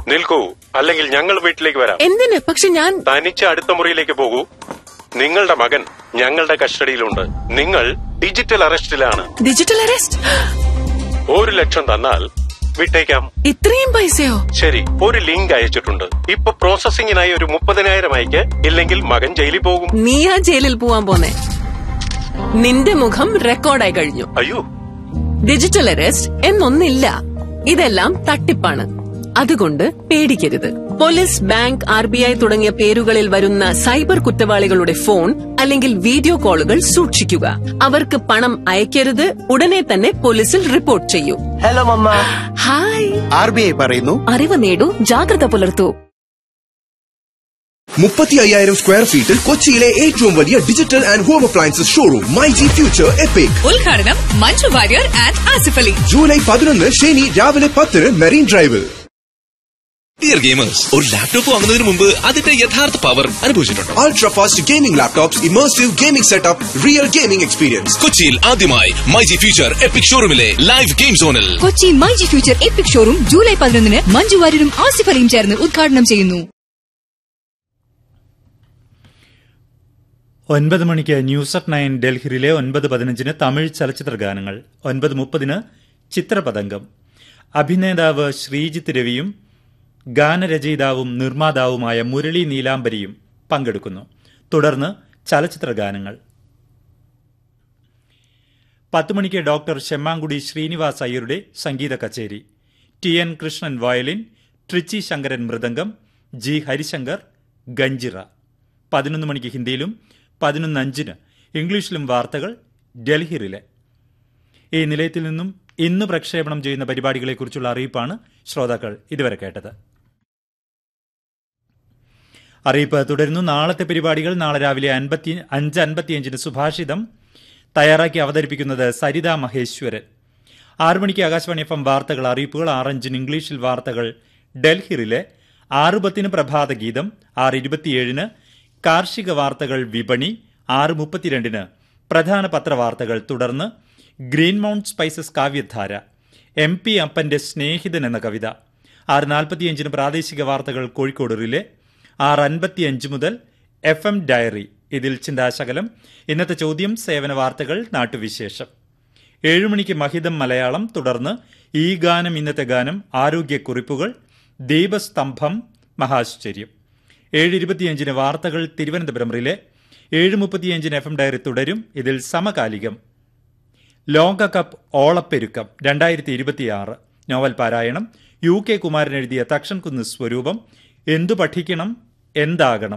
നിൽക്കൂ അല്ലെങ്കിൽ ഞങ്ങൾ വീട്ടിലേക്ക് വരാം എന്തിന് പക്ഷെ ഞാൻ തനിച്ച് അടുത്ത മുറിയിലേക്ക് പോകൂ നിങ്ങളുടെ മകൻ ഞങ്ങളുടെ കസ്റ്റഡിയിലുണ്ട് നിങ്ങൾ ഡിജിറ്റൽ അറസ്റ്റിലാണ് ഡിജിറ്റൽ അറസ്റ്റ് ഒരു ലക്ഷം തന്നാൽ വിട്ടേക്കാം ഇത്രയും പൈസയോ ശരി ഒരു ലിങ്ക് അയച്ചിട്ടുണ്ട് ഇപ്പൊ പ്രോസസിംഗിനായി ഒരു മുപ്പതിനായിരം അയക്ക് ഇല്ലെങ്കിൽ മകൻ ജയിലിൽ പോകും നീയാ ജയിലിൽ പോവാൻ പോന്നെ നിന്റെ മുഖം റെക്കോർഡായി കഴിഞ്ഞു അയ്യോ ഡിജിറ്റൽ അറസ്റ്റ് എന്നൊന്നില്ല ഇതെല്ലാം തട്ടിപ്പാണ് അതുകൊണ്ട് പേടിക്കരുത് police bank R B I തുടങ്ങിയ പേരുകളിൽ വരുന്ന സൈബർ കുറ്റവാളികളുടെ ഫോൺ അല്ലെങ്കിൽ വീഡിയോ കോളുകൾ സൂക്ഷിക്കുക അവർക്ക് പണം അയക്കരുത് ഉടനെ തന്നെ പോലീസിൽ റിപ്പോർട്ട് ചെയ്യൂ hello mamma hi R B I പറയുന്നു അറിവ് നേടൂ ജാഗ്രത പുലർത്തൂ മുപ്പത്തി അയ്യായിരം സ്ക്വയർ ഫീറ്റിൽ കൊച്ചിയിലെ ഏറ്റവും വലിയ digital and home appliances showroom my G future epic ഉദ്ഘാടനം മഞ്ജു വാര്യർ ആൻഡ് ആസിഫ് അലി ജൂലൈ പതിനൊന്ന് ശനി രാവിലെ പത്തിന് മെറീൻ ഡ്രൈവിൽ ഡിയർ ഗെയിമേഴ്സ് ഒരു ലാപ്ടോപ്പ് വാങ്ങുന്നതിന് മുമ്പ് അതിന്റെ യഥാർത്ഥ പവർ അനുഭവിച്ചിട്ടുണ്ടോ ultra fast gaming laptops immersive gaming setup real gaming experience കൊച്ചിയിൽ ആദ്യമായി മൈ ജി ഫ്യൂച്ചർ എപ്പിക് ഷോറൂമിലെ ലൈവ് ഗെയിം സോണിൽ Kochi my G future epic showroom July പതിനൊന്നിന് മഞ്ജു വാര്യരും ആസിഫ് അലിയും ചേർന്ന് ഉദ്ഘാടനം ചെയ്യുന്നു ഒൻപത് മണിക്ക് ന്യൂസ് അറ്റ് നയൻ ഡൽഹിയിലെ ഒൻപത് പതിനഞ്ചിന് തമിഴ് ചലച്ചിത്ര ഗാനങ്ങൾ ഒൻപത് മുപ്പതിന് ചിത്രപതംഗം അഭിനേതാവ് ശ്രീജിത്ത് രവിയും ഗാനരചയിതാവും നിർമ്മാതാവുമായ മുരളി നീലാംബരിയും പങ്കെടുക്കുന്നു തുടർന്ന് ചലച്ചിത്ര ഗാനങ്ങൾ പത്ത് മണിക്ക് ഡോക്ടർ ഷെമ്മാങ്കുടി ശ്രീനിവാസ് അയ്യരുടെ സംഗീത കച്ചേരി T N Krishnan violin Trichy Sankaran mridangam G Harishankar ganjira പതിനൊന്ന് മണിക്ക് ഹിന്ദിയിലും പതിനൊന്ന് അഞ്ചിന് ഇംഗ്ലീഷിലും വാർത്തകൾ ഡൽഹി റിലെ ഈ നിലയത്തിൽ നിന്നും ഇന്ന് പ്രക്ഷേപണം ചെയ്യുന്ന പരിപാടികളെക്കുറിച്ചുള്ള അറിയിപ്പാണ് ശ്രോതാക്കൾ ഇതുവരെ കേട്ടത് അറിയിപ്പ് തുടരുന്നു നാളത്തെ പരിപാടികൾ നാളെ രാവിലെ അൻപത്തി അഞ്ച് അൻപത്തിയഞ്ചിന് സുഭാഷിതം തയ്യാറാക്കി അവതരിപ്പിക്കുന്നത് സരിത മഹേശ്വരൻ ആറു മണിക്ക് ആകാശവാണി എഫ് എം വാർത്തകൾ അറിയിപ്പുകൾ ആറഞ്ചിന് ഇംഗ്ലീഷിൽ വാർത്തകൾ ഡൽഹിയിലെ ആറ് പത്തിന് പ്രഭാത ഗീതം ആറ് ഇരുപത്തിയേഴിന് കാർഷിക വാർത്തകൾ വിപണി ആറ് മുപ്പത്തിരണ്ടിന് പ്രധാന പത്രവാർത്തകൾ തുടർന്ന് ഗ്രീൻ മൗണ്ട് സ്പൈസസ് കാവ്യധാര എം പി അപ്പന്റെ സ്നേഹിതൻ എന്ന കവിത ആറ് നാൽപ്പത്തിയഞ്ചിന് പ്രാദേശിക വാർത്തകൾ കോഴിക്കോട് റിലെ ആറ് അൻപത്തിയഞ്ച് മുതൽ എഫ് എം ഡയറി ഇതിൽ ചിന്താശകലം ഇന്നത്തെ ചോദ്യം സേവന വാർത്തകൾ നാട്ടുവിശേഷം ഏഴുമണിക്ക് മഹിതം മലയാളം തുടർന്ന് ഈ ഗാനം ഇന്നത്തെ ഗാനം ആരോഗ്യക്കുറിപ്പുകൾ ദീപസ്തംഭം മഹാശ്ചര്യം ഏഴ് ഇരുപത്തിയഞ്ചിന് വാർത്തകൾ തിരുവനന്തപുരം റിലെ ഏഴ് മുപ്പത്തിയഞ്ചിന് എഫ് എം ഡയറി തുടരും ഇതിൽ സമകാലികം ലോകകപ്പ് ഓളപ്പെരുക്കം രണ്ടായിരത്തി ഇരുപത്തിയാറ് നോവൽ പാരായണം യു കെ കുമാരൻ എഴുതിയ തക്ഷൻ കുന്ന് സ്വരൂപം എന്തു പഠിക്കണം എന്താകണം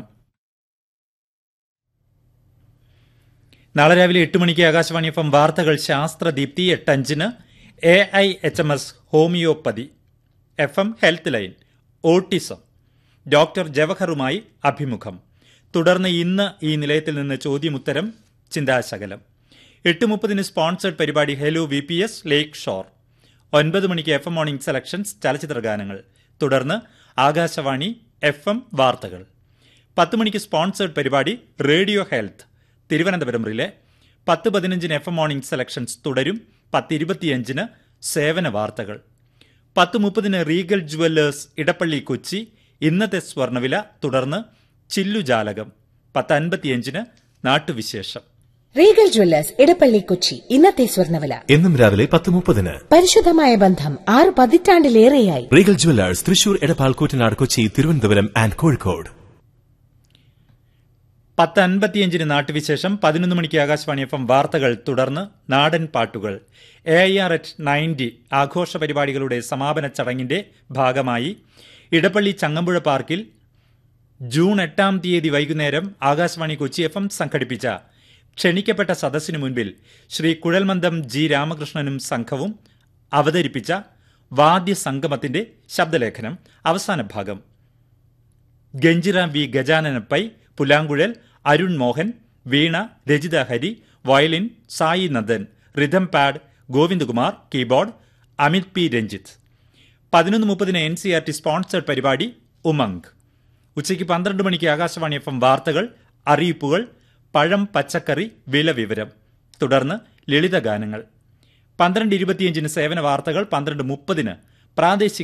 നാളെ രാവിലെ എട്ട് മണിക്ക് ആകാശവാണി എഫ് എം വാർത്തകൾ ശാസ്ത്രദീപ്തി എട്ടഞ്ചിന് A I H M S homeopathy F M health line autism doctor ജവഹറുമായി അഭിമുഖം തുടർന്ന് ഇന്ന് ഈ നിലയത്തിൽ നിന്ന് ചോദ്യമുത്തരം ചിന്താശകലം എട്ട് മുപ്പതിന് സ്പോൺസേഡ് പരിപാടി hello V P S lakeshore ഒൻപത് മണിക്ക് എഫ് എം മോർണിംഗ് സെലക്ഷൻസ് ചലച്ചിത്ര ഗാനങ്ങൾ തുടർന്ന് ആകാശവാണി എഫ് എം വാർത്തകൾ പത്ത് മണിക്ക് സ്പോൺസേഡ് പരിപാടി റേഡിയോ ഹെൽത്ത് തിരുവനന്തപുരം റിലെ പത്ത് പതിനഞ്ചിന് എഫ് എം മോർണിംഗ് സെലക്ഷൻസ് തുടരും പത്ത് ഇരുപത്തിയഞ്ചിന് സേവന വാർത്തകൾ പത്ത് മുപ്പതിന് റീഗൽ ജുവല്ലേഴ്സ് ഇടപ്പള്ളി കൊച്ചി ഇന്നത്തെ സ്വർണ്ണവില തുടർന്ന് ചില്ലുജാലകം പത്ത് അൻപത്തിയഞ്ചിന് നാട്ടുവിശേഷം റീഗൽ ജ്വല്ലേഴ്സ് ഇടപ്പള്ളി കൊച്ചി ഇന്നത്തെ സ്വർണ്ണവില എന്നും രാവിലെ പത്ത് മുപ്പതിന് പരിശുദ്ധമായ ബന്ധം ആറ് പതിറ്റാണ്ടിലേറെയായി regal jewellers Thrissur Edappal Koottanad Kochi Thiruvananthapuram and Kozhikode പത്ത് അൻപത്തിയഞ്ചിന് നാട്ടുവിശേഷം പതിനൊന്ന് മണിക്ക് ആകാശവാണി എഫ് എം വാർത്തകൾ തുടർന്ന് നാടൻ പാട്ടുകൾ A I R at ninety ആഘോഷ പരിപാടികളുടെ സമാപന ചടങ്ങിന്റെ ഭാഗമായി ഇടപ്പള്ളി ചങ്ങമ്പുഴ പാർക്കിൽ ജൂൺ എട്ടാം തീയതി വൈകുന്നേരം ആകാശവാണി കൊച്ചി എഫ് എം സംഘടിപ്പിച്ച ക്ഷണിക്കപ്പെട്ട സദസ്സിനു മുൻപിൽ ശ്രീ കുഴൽമന്ദം ജി രാമകൃഷ്ണനും സംഘവും അവതരിപ്പിച്ച വാദ്യസംഗമത്തിന്റെ ശബ്ദലേഖനം അവസാന ഭാഗം ഗഞ്ചിറ വി ഗജാനനപ്പൈ പുലാങ്കുഴൽ Arun Mohan veena Rajitha Hari violin Sai Nandan rhythm pad Govindakumar keyboard Amith P Ranjith പതിനൊന്ന് മുപ്പതിന് N C R T sponsored പരിപാടി ഉമംഗ് ഉച്ചയ്ക്ക് പന്ത്രണ്ട് മണിക്ക് ആകാശവാണി എഫ് എം വാർത്തകൾ അറിയിപ്പുകൾ പഴം പച്ചക്കറി വില വിവരം തുടർന്ന് ലളിതഗാനങ്ങൾ പന്ത്രണ്ട് ഇരുപത്തിയഞ്ചിന് സേവന വാർത്തകൾ പന്ത്രണ്ട് മുപ്പതിന് പ്രാദേശിക